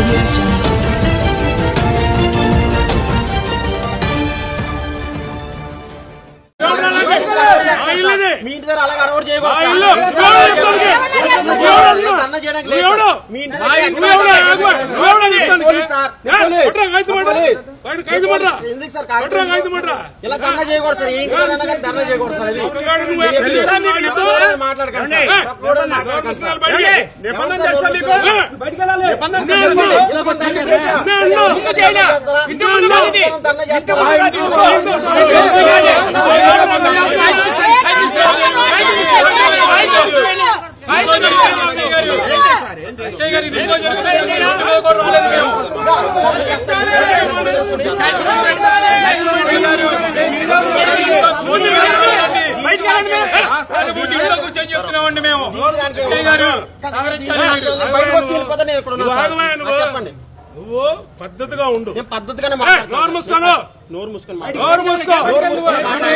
audio jungle. ఆ ఇల్లుది. మీ ఇంటి దగ్గర అలాగే అరవడు ఆ ఇల్లు. నువ్వెవడో చెప్తానికి? నువ్వెవడో అంటున్నా? నువ్వెవడో? మీ ఇంటి నువ్వెవడో? ఆగు. నువ్వెవడో చెప్తానికి? Police sir. ఏ? కొట్రా, కాగితం పట్రా. బయట కాగితం పట్రా. ఎందుకు సార్ కొట్రా, కాగితం పట్రా. ఇలా ధర్నా చేయకూడదు సార్ ఏంటి సార్ అన్నా కానీ ధర్నా చేయకూడదు సార్ ఇది ఎవరికాడు నువ్వు ఎక్కడ మీరు చేసావు మీరు నీకు? ఎవరైనా మాట్లాడకండి సార్. ఏ? తప్పకుండా నోరు మాట్లాడకండి మూసుకున్నాడు సార్. బయటికి. నిబంధన చేస్తా మీకు. ఏ? నిబంధన నేను చేస్తా. ఉన్నా. ఇలా కొంచెం ధర్నా చేస్తా. నేను ఉన్నా. ముందు చేయనా? ఇంటి ముందు కాదు ఇది. ధర్నా చేస్తా. బయటకు వచ్చి వెళ్ళిపోతా నేను ఇక్కడ ఉన్నాను నువ్వు సార్. ఆగవయ్యా నువ్వు. ఆ, చెప్పండి నువ్వు పద్ధతిగా ఉండు నేను పద్ధతిగానే ఏ, మాట్లాడతాను. నోరు మూసుకోను నోరు మూసుకొని మాట్లాడు. నోరు మూసుకో నోరు మూసుకొని మాట్లాడు.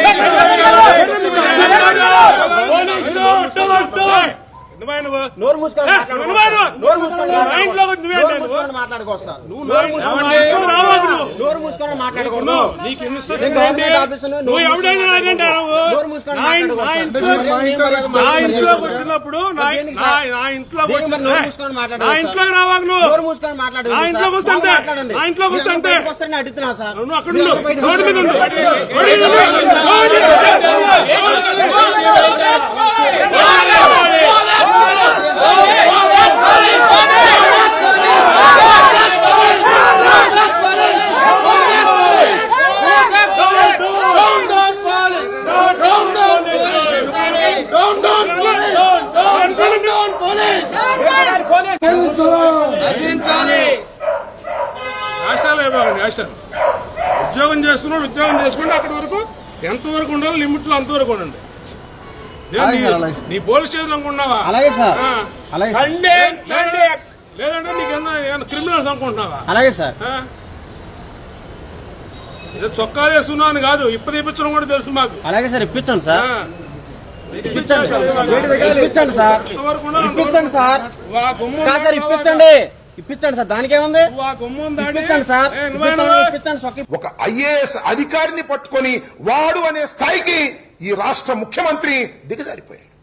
పోలీసులు, అడ్డు, అడ్డు. ఎందువయ్యా నువ్వు నోరు మూసుకొని ఏ, మాట్లాడు. నువ్వు నువ్వు. నోరు మూసుకొని మా మాట్లాడు. ఇంట్లోకి వచ్చి నువ్వేంటి నోరు నువ్వు? మూసుకొని మాట్లాడుకోవచ్చు సార్. నువ్వు నోరు మూసుకొని మా ఇంట్లోకి రావద్దు నువ్వు. నోరు మూసుకొని మాట్లాడకూడదు నువ్వు నీకు ఎన్ని ఇన్స్ట్రక్షన్స్ నేను ఏంటి? గవర్నమెంట్ ఆఫీసులో నువ్వు నోరు ఎవడైనా మూసుకొని నాకంటే నువ్వు నోరు మూసుకొని నా ఇన్- నా మాట్లాడకూడదు ఇంట్లో సార్. మరి ఏం మర్యాద నా మాట్లాడకూడదు. ఇంట్లోకి వచ్చినప్పుడు నా దేనికి నా సార్? నా ఇంట్లోకి దేనికి వచ్చి మరి నోరు ఏ, మూసుకొని నా మాట్లాడకూడదు ఇంట్లోకి సార్? రావాకు నువ్వు నోరు మూసుకొని మాట్లాడు నా ఇంట్లోకి వస్తే అంతే. నా ఇంట్లోకి వస్తే అంతే. వస్తే అడుగుతున్నా సార్ నువ్వు అక్కడ ఉండు బయట రోడ్డు మీద ఉండు రోడ్డు మీద ఉండు. రోడ్డు మీద రాష్ట్రాలు ఇవ్వాలి రాష్ట్రాలు ఉద్యోగం చేసుకున్నాడు ఉద్యోగం చేసుకుంటే అక్కడి వరకు ఎంతవరకు ఉండాలి లిమిట్ లో అంతవరకు ఉండండి ఏ, అలాగే నీ- సార్, అలాగే. నీ పోలీస్ స్టేషన్ అనుకుంటున్నావా అలాగే సార్ ఆ. అలాగే సార్. లేదంటే నీకు ఏమన్నా క్రిమినల్స్ అనుకుంటున్నావా అలాగే సార్ ఆ? ఏదో చొక్కా వేసుకున్నావు అని కాదు ఇప్పుడు ఇప్పించడం కూడా తెలుసు మాకు అలాగే సార్ ఇప్పించండి ఆ. సార్ ఇప్పించండి సార్ ఇప్పించండి సార్ ఎంతవరకు ఉండాలి ఇప్పించండి సార్ అంతవరకు. వా గుమ్మం కాదు సార్ దాకా ఇప్పించండి ఇప్పించండి సార్ దానికేముంది నువ్వు ఆ గుమ్మం దాటి ఇప్పించండి సార్ ఏ, నువ్వే ఇప్పిస్తాను, నువ్వే. ఇప్పించండి సొక్కి ఒక ఐఏఎస్ అధికారిని పట్టుకొని వాడు అనే స్థాయికి ఈ రాష్ట్ర ముఖ్యమంత్రి దిగజారిపోయాడు